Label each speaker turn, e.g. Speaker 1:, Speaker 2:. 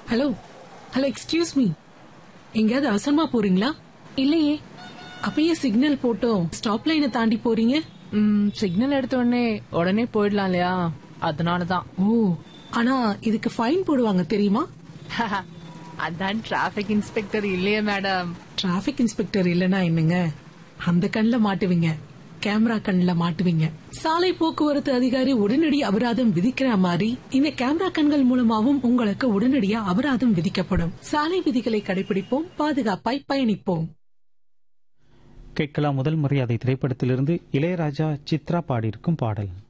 Speaker 1: hello hello excuse me எங்கேயாவது அவசரமா போறீங்களா
Speaker 2: இல்லையே
Speaker 1: அப்பயே சிக்னல் போட்டோம் ஸ்டாப் லைனை தாண்டி போறீங்க
Speaker 2: ம், சிக்னல் எடுத்த உடனே உடனே போயிடலாம் இல்லையா அதனாலதான்
Speaker 1: ஓ ஆனா இதுக்கு ஃபைன் போடுவாங்க தெரியுமா
Speaker 2: அதான் டிராபிக் இன்ஸ்பெக்டர் இல்லையே மேடம்
Speaker 1: டிராபிக் இன்ஸ்பெக்டர் இல்லனா என்னங்க அந்த கண்ணுல மாட்டுவீங்க கேமரா கண்ணுல மாட்டுவீங்க சாலை போக்குவரத்து அதிகாரி உடனடி அபராதம் விதிக்கிற மாதிரி இந்த கேமரா கண்கள் மூலமாவும் உங்களுக்கு உடனடியா அபராதம் விதிக்கப்படும் சாலை விதிகளை கடைபிடிப்போம் பாதுகாப்பாய் பயணிப்போம்
Speaker 3: கேட்கலாம் முதல் மரியாதை திரைப்படத்திலிருந்து இளையராஜா சித்ரா பாடியிருக்கும் பாடல்